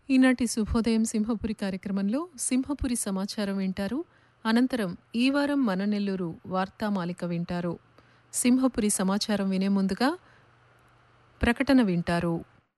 ఈనాటి శుభోదయం సింహపురి కార్యక్రమంలో సింహపురి సమాచారం వింటారు అనంతరం ఈ వారం మన నెల్లూరు వార్తామాలిక వింటారు సింహపురి సమాచారం వినే ముందుగా ప్రకటన వింటారు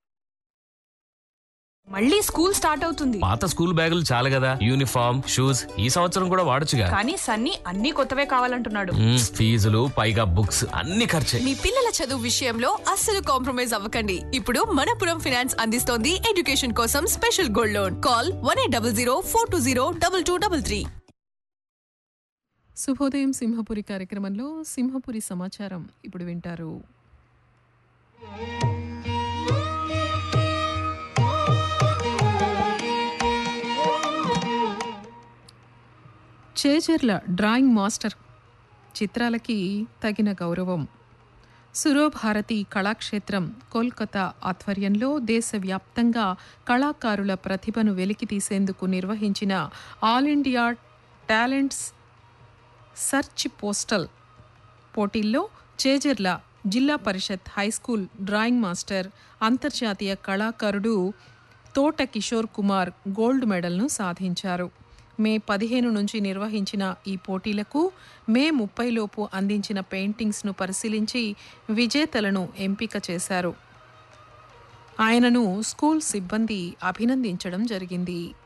మళ్ళీ స్కూల్ స్టార్ట్ అవుతుంది పాత స్కూల్ బ్యాగులు చాలు కదా యూనిఫామ్ షూస్ ఈ సంవత్సరం కూడా వాడొచ్చుగా కానీ సన్నీ అన్ని కొత్తవే కావాలంటున్నాడు మ్మ్, ఫీజులు పైగా బుక్స్ అన్ని ఖర్చే మీ పిల్లల చదువు విషయంలో అస్సలు కాంప్రమైజ్ అవ్వకండి ఇప్పుడు మనపురం ఫైనాన్స్ అందిస్తోంది ఎడ్యుకేషన్ కోసం special gold loan call one eight double zero four two zero double two double three శుభోదయం సింహపురి కార్యక్రమంలో సింహపురి సమాచారం ఇప్పుడు వింటారు చేజర్ల డ్రాయింగ్ మాస్టర్ చిత్రాలకి తగిన గౌరవం సురోభారతి కళాక్షేత్రం కోల్కతా ఆధ్వర్యంలో దేశవ్యాప్తంగా కళాకారుల ప్రతిభను వెలికితీసేందుకు నిర్వహించిన all India talents search postal పోటీల్లో చేజర్ల జిల్లా పరిషత్ హైస్కూల్ డ్రాయింగ్ మాస్టర్ అంతర్జాతీయ కళాకారుడు తోట కిషోర్ కుమార్ గోల్డ్ మెడల్ను సాధించారు మే పదిహేను నుంచి నిర్వహించిన ఈ పోటీలకు మే ముప్పైలోపు అందించిన పెయింటింగ్స్ను పరిశీలించి విజేతలను ఎంపిక చేశారు ఆయనను స్కూల్ సిబ్బంది అభినందించడం జరిగింది